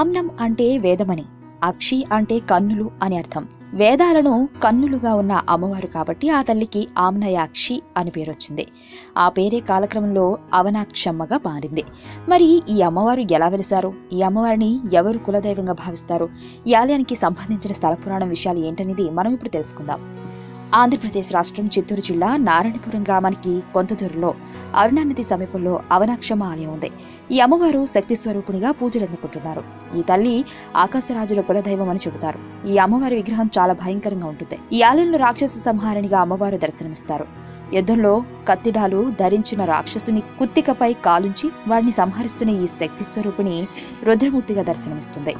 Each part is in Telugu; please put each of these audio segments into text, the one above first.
ఆమ్నం అంటే వేదమని అక్షి అంటే కన్నులు అని అర్థం వేదాలను కన్నులుగా ఉన్న అమ్మవారు కాబట్టి ఆ తల్లికి ఆమ్నయాక్షి అని పేరు వచ్చింది ఆ పేరే కాలక్రమంలో అవనాక్షమ్మగా మారింది మరి ఈ అమ్మవారు ఎలా వెలిశారు ఈ అమ్మవారిని ఎవరు కులదైవంగా భావిస్తారు ఈ ఆలయానికి సంబంధించిన స్థల పురాణం విషయాలు ఏంటనేది మనం ఇప్పుడు తెలుసుకుందాం ఆంధ్రప్రదేశ్ రాష్ట్రం చిత్తూరు జిల్లా నారాయణపురం గ్రామానికి కొంత దూరంలో అరుణానది సమీపంలో అవనాక్షమ్మ ఆలయం ఉంది ఈ అమ్మవారు శక్తి స్వరూపునిగా పూజలు అందుకుంటున్నారు ఈ తల్లి ఆకాశరాజుల కులదైవం అని చెబుతారు ఈ అమ్మవారి విగ్రహం చాలా భయంకరంగా ఉంటుంది ఈ ఆలయంలో రాక్షస సంహారిణిగా అమ్మవారు దర్శనమిస్తారు యుద్ధంలో కత్తిడాలు ధరించిన రాక్షసుని కుత్తికపై కాలుంచి వాడిని సంహరిస్తున్న ఈ శక్తి స్వరూపిణి రుద్రమూర్తిగా దర్శనమిస్తుంది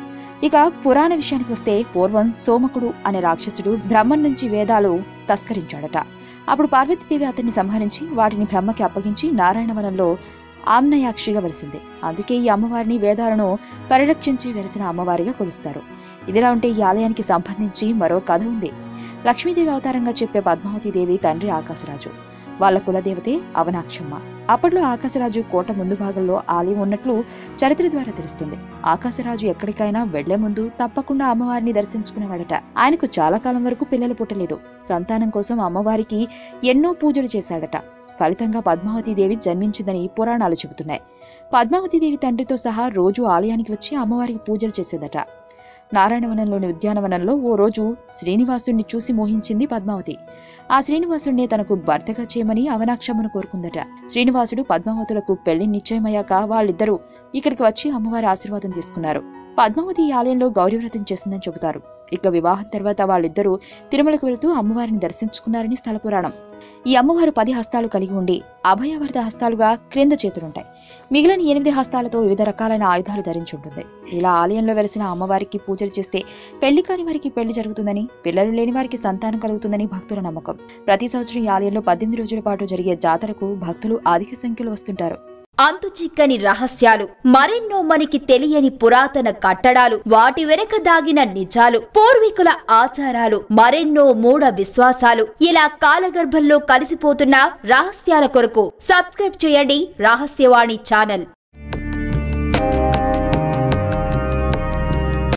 ఇక పురాణ విషయానికి వస్తే పూర్వం సోమకుడు అనే రాక్షసుడు బ్రహ్మం నుంచి వేదాలు తస్కరించాడట అప్పుడు పార్వతీదేవి అతన్ని సంహరించి వాటిని బ్రహ్మకి అప్పగించి నారాయణవనంలో ఆమ్నయాక్షిగా వెలిసింది అందుకే ఈ అమ్మవారిని వేదాలను పరిరక్షించి వెలిసిన అమ్మవారిగా కొలుస్తారు ఇదిలా ఉంటే ఈ ఆలయానికి సంబంధించి మరో కథ ఉంది లక్ష్మీదేవి అవతారంగా చెప్పే పద్మావతీదేవి తండ్రి ఆకాశరాజు వాళ్ళ కులదేవతే అవనాక్షమ్మ అప్పట్లో ఆకాశరాజు కోట ముందు భాగంలో ఆలయం ఉన్నట్లు చరిత్ర ద్వారా తెలుస్తుంది ఆకాశరాజు ఎక్కడికైనా వెళ్లే ముందు తప్పకుండా అమ్మవారిని దర్శించుకునేవాడట ఆయనకు చాలా కాలం వరకు పిల్లలు పుట్టలేదు సంతానం కోసం అమ్మవారికి ఎన్నో పూజలు చేశాడట ఫలితంగా పద్మావతీదేవి జన్మించిందని పురాణాలు చెబుతున్నాయి పద్మావతీదేవి తండ్రితో సహా రోజు ఆలయానికి వచ్చి అమ్మవారికి పూజలు చేసేదట నారాయణవనంలోని ఉద్యానవనంలో ఓ రోజు శ్రీనివాసుణ్ణి చూసి మోహించింది పద్మావతి ఆ శ్రీనివాసుణ్ణి తనకు భర్తగా చేయమని అవనాక్షమ్మను కోరుకుందట శ్రీనివాసుడు పద్మావతులకు పెళ్లి నిశ్చయమయ్యాక వాళ్ళిద్దరూ ఇక్కడికి వచ్చి అమ్మవారి ఆశీర్వాదం తీసుకున్నారు పద్మావతి ఈ ఆలయంలో గౌరీవ్రతం చేసిందని చెబుతారు ఇక వివాహం తర్వాత వాళ్ళిద్దరూ తిరుమలకు వెళుతూ అమ్మవారిని దర్శించుకున్నారని స్థల పురాణం ఈ అమ్మవారు పది హస్తాలు కలిగి ఉండి అభయవర్ధ హస్తాలుగా క్రింద చేతులుంటాయి మిగిలిన ఎనిమిది హస్తాలతో వివిధ రకాలైన ఆయుధాలు ధరించి ఉంటుంది ఇలా ఆలయంలో వెలిసిన అమ్మవారికి పూజలు చేస్తే పెళ్లి కాని వారికి పెళ్లి జరుగుతుందని పిల్లలు లేని వారికి సంతానం కలుగుతుందని భక్తుల నమ్మకం ప్రతి సంవత్సరం ఈ ఆలయంలో పద్దెనిమిది రోజుల పాటు జరిగే జాతరకు భక్తులు అధిక సంఖ్యలో వస్తుంటారు అంతు చిక్కని రహస్యాలు మరెన్నో మనకి తెలియని పురాతన కట్టడాలు వాటి వెనక దాగిన నిజాలు పూర్వీకుల ఆచారాలు మరెన్నో మూఢ విశ్వాసాలు ఇలా కాలగర్భంలో కలిసిపోతున్న రహస్యాల కొరకు సబ్స్క్రైబ్ చేయండి రహస్యవాణి ఛానల్